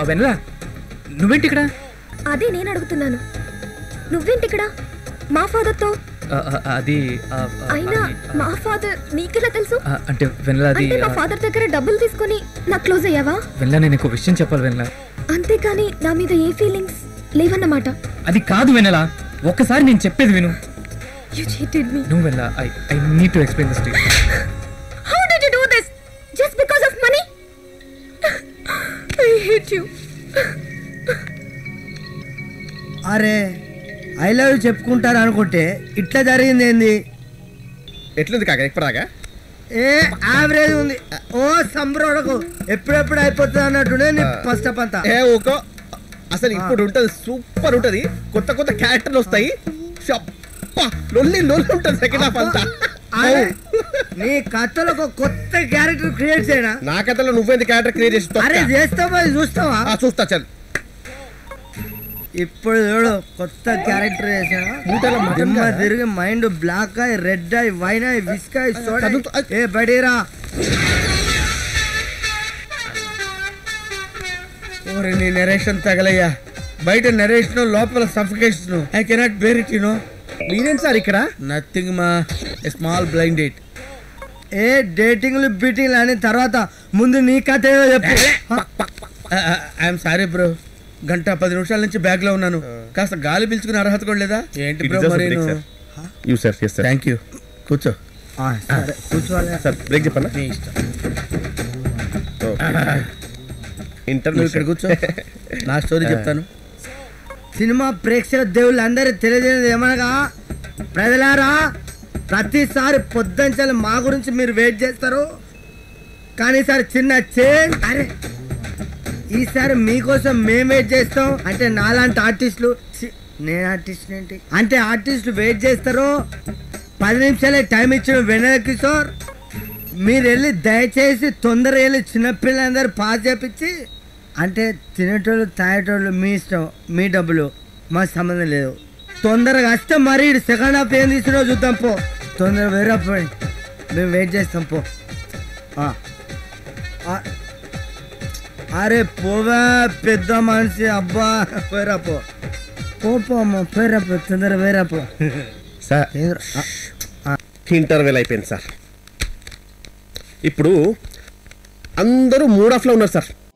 వెన్నెలా నువ్వేంటి ఇక్కడ అదే నేను అడుగుతున్నాను నువ్వేంటి ఇక్కడ మా ఫాదర్తో ఆ, ఆ, అది ఆ, ఆ, అయినా అది, మా ఫాదర్ నీకెలా తెలుసు ఆ, అంటే వెన్నెలా అది అంటే మా ఆ, ఫాదర్ దగ్గర డబ్బులు తీసుకొని నాకు క్లోజ్ అయ్యావా వెన్నెలా నేను ఒక విషయం చెప్పాలి వెన్నెలా అంతేకాని నా మీద ఏ ఫీలింగ్స్ లేవన్నమాట అది కాదు వెన్నెలా ఒక్కసారి నేను చెప్పేది విను యు చీటెడ్ మీ నువ్వు Vennela I I need to explain this to how did you do this just because of money I hate you అరే ఐ లవ్ యూ చెప్పుకుంటారు అనుకుంటే ఇట్లా జరిగింది ఏంది ఎట్లుంది కాక ఎక్కడాగా ఏ యావరేజ్ ఉంది ఓ సంబరోడకు ఎప్పుడెప్పుడు అయిపోతుంది అన్నట్టునే నీ ఫస్ట్ అప్ అంతా ఏ ఊకో అసలు ఇప్పుడు ఉంటది సూపర్ ఉంటది కొత్త కొత్త క్యారెక్టర్లు వస్తాయి షప్ప, లొల్లి లొల్లి ఉంటది సెకండ్ హాఫ్ అంతా అరే, నీ కథలో ఒక కొత్త క్యారెక్టర్ క్రియేట్ చేయనా నా కథలో నువ్వేంది క్యారెక్టర్ క్రియేట్ చేసి తొక్క. అరే చేస్తావా ఇది చూస్తావా ఆ, చూస్తా చల్ ఇప్పుడు చూడు కొత్త క్యారెక్టర్ చేసావా మూటలో మటన్ దిమ్మ కాదా? తిరిగి మైండ్ బ్లాక్ అయి రెడ్ అయి వైన్ అయి విస్క్ అయి సోడా అయి. చదువుతూ- ఏ బడీరా ఓరే నీ నెరేషన్ తగలయ్యా బయట నెరేషన్ లోపల suffocation I cannot bear it you know మీరేం సార్ ఇక్కడ నథింగ్ మా స్మాల్ బ్లైండ్ డేట్ ఏ డేటింగ్లు బీటింగ్లు అని తర్వాత ముందు నీ కథ ఏదో చెప్పు ఐఎమ్ సారీ బ్రో గంట పది నిమిషాల నుంచి బ్యాగ్ లో ఉన్నాను కాస్త గాలి పీల్చుకునే అర్హత కూడా లేదా ఏంటి It బ్రో deserves a మరి break, sir. You sir yes sir thank you కూర్చో సరే కూర్చోవాలి సార్ బ్రేక్ చెప్పన్నా నీ ఇష్టం ఇంటర్ నువ్వు ఇక్కడ కూర్చో నా స్టోరీ చెప్తాను సినిమా ప్రేక్షక దేవుళ్ళు అందరూ తెలియజేయదు ఏమనగా ప్రజలారా ప్రతిసారి పొద్దుంచాలి మా గురించి మీరు వెయిట్ చేస్తారు కానీ ఈసారి చిన్న చేంజ్ అరే ఈసారి మీకోసం మేము వెయిట్ చేస్తాం అంటే నాలాంటి ఆర్టిస్టులు ఛీ, నేను ఆర్టిస్ట్ ఏంటి అంటే ఆర్టిస్టులు వెయిట్ చేస్తారు పది నిమిషాలే టైం ఇచ్చిన వెన్నెల కిషోర్ మీరు వెళ్ళి దయచేసి తొందరగా వెళ్ళి చిన్నపిల్లలందరూ పాస్ చేపించి అంటే తినేటోళ్ళు తాగేటోళ్ళు మీ ఇష్టం మీ డబ్బులు మాకు సంబంధం లేదు తొందరగా వస్తే మరి సెకండ్ హాఫ్ ఏం తీసుకున్నావు చూద్దాం పో తొందరగా వేరే పోయి మేము వెయిట్ చేస్తాం పో ఆ. ఆ. అరే పోవా పెద్ద మనిషి అబ్బా పోయిరా పో పో పో అమ్మ పోయిరా పో తొందరగా వేరా పో సార్ ఏదో- ఆ. ఇంటర్వెల్ అయిపోయింది సార్ ఇప్పుడు అందరూ మూడ్ ఆఫ్లో ఉన్నారు సార్